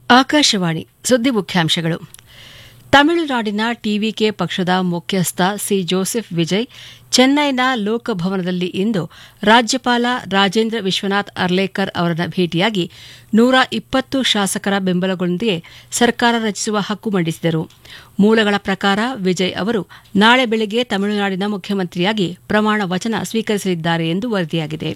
ಆಕಾಶವಾಣಿ ಸುದ್ದಿ ಮುಖ್ಯಾಂಶಗಳು ತಮಿಳುನಾಡಿನ ಟಿವಿಕೆ ಪಕ್ಷದ ಮುಖ್ಯಸ್ಥ ಸಿ ಜೋಸೆಫ್ ವಿಜಯ್ ಚೆನ್ನೈನ ಲೋಕಭವನದಲ್ಲಿ ಇಂದು ರಾಜ್ಯಪಾಲ ರಾಜೇಂದ್ರ ವಿಶ್ವನಾಥ್ ಅರ್ಲೇಕರ್ ಅವರನ್ನ ಭೇಟಿಯಾಗಿ ನೂರ ಇಪ್ಪತ್ತು ಶಾಸಕರ ಬೆಂಬಲಗಳೊಂದಿಗೆ ಸರ್ಕಾರ ರಚಿಸುವ ಹಕ್ಕು ಮಂಡಿಸಿದರು ಮೂಲಗಳ ಪ್ರಕಾರ ವಿಜಯ್ ಅವರು ನಾಳೆ ಬೆಳಗ್ಗೆ ತಮಿಳುನಾಡಿನ ಮುಖ್ಯಮಂತ್ರಿಯಾಗಿ ಪ್ರಮಾಣ ವಚನ ಸ್ವೀಕರಿಸಲಿದ್ದಾರೆ ಎಂದು ವರದಿಯಾಗಿದೆ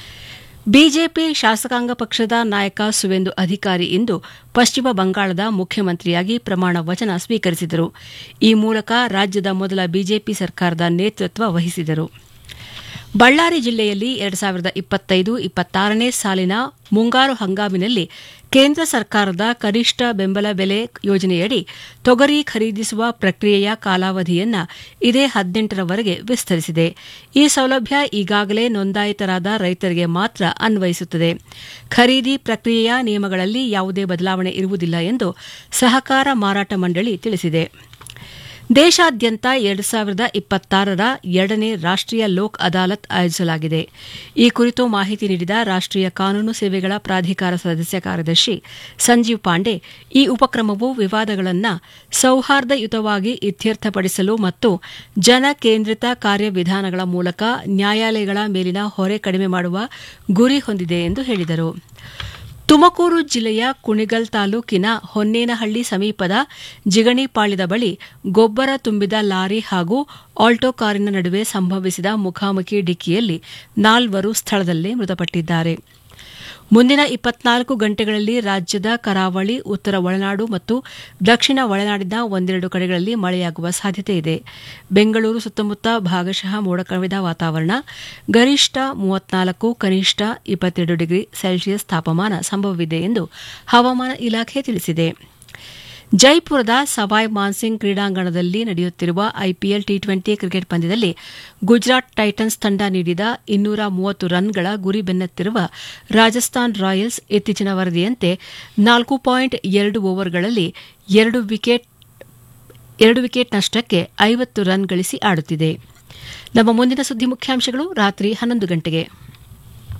ಬಿಜೆಪಿ ಶಾಸಕಾಂಗ ಪಕ್ಷದ ನಾಯಕ ಸುವೇಂದು ಅಧಿಕಾರಿ ಇಂದು ಪಶ್ಚಿಮ ಬಂಗಾಳದ ಮುಖ್ಯಮಂತ್ರಿಯಾಗಿ ಪ್ರಮಾಣ ವಚನ ಸ್ವೀಕರಿಸಿದರು ಈ ಮೂಲಕ ರಾಜ್ಯದ ಮೊದಲ ಬಿಜೆಪಿ ಸರ್ಕಾರದ ನೇತೃತ್ವ ವಹಿಸಿದರು ಬಳ್ಳಾರಿ ಜಿಲ್ಲೆಯಲ್ಲಿ ಎರಡು ಸಾವಿರದ ಇಪ್ಪತ್ತೈದು ಇಪ್ಪತ್ತಾರನೇ ಸಾಲಿನ ಮುಂಗಾರು ಹಂಗಾಮಿನಲ್ಲಿ ಕೇಂದ್ರ ಸರ್ಕಾರದ ಕನಿಷ್ಠ ಬೆಂಬಲ ಬೆಲೆ ಯೋಜನೆಯಡಿ ತೊಗರಿ ಖರೀದಿಸುವ ಪ್ರಕ್ರಿಯೆಯ ಕಾಲಾವಧಿಯನ್ನು ಇದೇ ಹದಿನೆಂಟರವರೆಗೆ ವಿಸ್ತರಿಸಿದೆ ಈ ಸೌಲಭ್ಯ ಈಗಾಗಲೇ ನೋಂದಾಯಿತರಾದ ರೈತರಿಗೆ ಮಾತ್ರ ಅನ್ವಯಿಸುತ್ತದೆ ಖರೀದಿ ಪ್ರಕ್ರಿಯೆಯ ನಿಯಮಗಳಲ್ಲಿ ಯಾವುದೇ ಬದಲಾವಣೆ ಇರುವುದಿಲ್ಲ ಎಂದು ಸಹಕಾರ ಮಾರಾಟ ಮಂಡಳಿ ತಿಳಿಸಿದೆ ದೇಶಾದ್ಯಂತ ಎರಡು ಸಾವಿರದ ಇಪ್ಪತ್ತಾರರ ಎರಡನೇ ರಾಷ್ಟೀಯ ಲೋಕ್ ಅದಾಲತ್ ಆಯೋಜಿಸಲಾಗಿದೆ ಈ ಕುರಿತು ಮಾಹಿತಿ ನೀಡಿದ ರಾಷ್ಟೀಯ ಕಾನೂನು ಸೇವೆಗಳ ಪ್ರಾಧಿಕಾರ ಸದಸ್ಯ ಕಾರ್ಯದರ್ಶಿ ಸಂಜೀವ್ ಪಾಂಡೆ ಈ ಉಪಕ್ರಮವು ವಿವಾದಗಳನ್ನು ಸೌಹಾರ್ದಯುತವಾಗಿ ಇತ್ಯರ್ಥಪಡಿಸಲು ಮತ್ತು ಜನ ಕೇಂದ್ರಿತ ಕಾರ್ಯವಿಧಾನಗಳ ಮೂಲಕ ನ್ಯಾಯಾಲಯಗಳ ಮೇಲಿನ ಹೊರೆ ಕಡಿಮೆ ಮಾಡುವ ಗುರಿ ಹೊಂದಿದೆ ಎಂದು ಹೇಳಿದರು ತುಮಕೂರು ಜಿಲ್ಲೆಯ ಕುಣಿಗಲ್ ತಾಲೂಕಿನ ಹೊನ್ನೇನಹಳ್ಳಿ ಸಮೀಪದ ಜಿಗಣಿಪಾಳ್ಯದ ಬಳಿ ಗೊಬ್ಬರ ತುಂಬಿದ ಲಾರಿ ಹಾಗೂ ಆಲ್ಟೋ ಕಾರಿನ ನಡುವೆ ಸಂಭವಿಸಿದ ಮುಖಾಮುಖಿ ಡಿಕ್ಕಿಯಲ್ಲಿ ನಾಲ್ವರು ಸ್ಥಳದಲ್ಲೇ ಮೃತಪಟ್ಟಿದ್ದಾರೆ ಮುಂದಿನ ಇಪ್ಪತ್ನಾಲ್ಕು ಗಂಟೆಗಳಲ್ಲಿ ರಾಜ್ಯದ ಕರಾವಳಿ ಉತ್ತರ ಒಳನಾಡು ಮತ್ತು ದಕ್ಷಿಣ ಒಳನಾಡಿನ ಒಂದೆರಡು ಕಡೆಗಳಲ್ಲಿ ಮಳೆಯಾಗುವ ಸಾಧ್ಯತೆ ಇದೆ ಬೆಂಗಳೂರು ಸುತ್ತಮುತ್ತ ಭಾಗಶಃ ಮೋಡ ಕವಿದ ವಾತಾವರಣ ಗರಿಷ್ಠ ಮೂವತ್ನಾಲ್ಕು ಕನಿಷ್ಠ ಇಪ್ಪತ್ತೆರಡು ಡಿಗ್ರಿ ಸೆಲ್ಸಿಯಸ್ ತಾಪಮಾನ ಸಂಭವವಿದೆ ಎಂದು ಹವಾಮಾನ ಇಲಾಖೆ ತಿಳಿಸಿದೆ ಜೈಪುರದ ಸವಾಯ್ ಮಾನ್ಸಿಂಗ್ ಕ್ರೀಡಾಂಗಣದಲ್ಲಿ ನಡೆಯುತ್ತಿರುವ ಐಪಿಎಲ್ ಟಿ ಟ್ವೆಂಟಿ ಕ್ರಿಕೆಟ್ ಪಂದ್ಯದಲ್ಲಿ ಗುಜರಾತ್ ಟೈಟನ್ಸ್ ತಂಡ ನೀಡಿದ ಇನ್ನೂರ ಮೂವತ್ತು ರನ್ಗಳ ಗುರಿ ಬೆನ್ನತ್ತಿರುವ ರಾಜಸ್ಥಾನ್ ರಾಯಲ್ಸ್ ಇತ್ತೀಚಿನ ವರದಿಯಂತೆ ನಾಲ್ಕು ಪಾಯಿಂಟ್ ಎರಡು ಓವರ್ಗಳಲ್ಲಿ ಎರಡು ವಿಕೆಟ್ ಎರಡು ವಿಕೆಟ್ ನಷ್ಟಕ್ಕೆ ಐವತ್ತು ರನ್ ಗಳಿಸಿ ಆಡುತ್ತಿದೆ ನಮ್ಮ ಮುಂದಿನ ಸುದ್ದಿ ಮುಖ್ಯಾಂಶಗಳು ರಾತ್ರಿ ಹನ್ನೊಂದು ಗಂಟೆಗೆ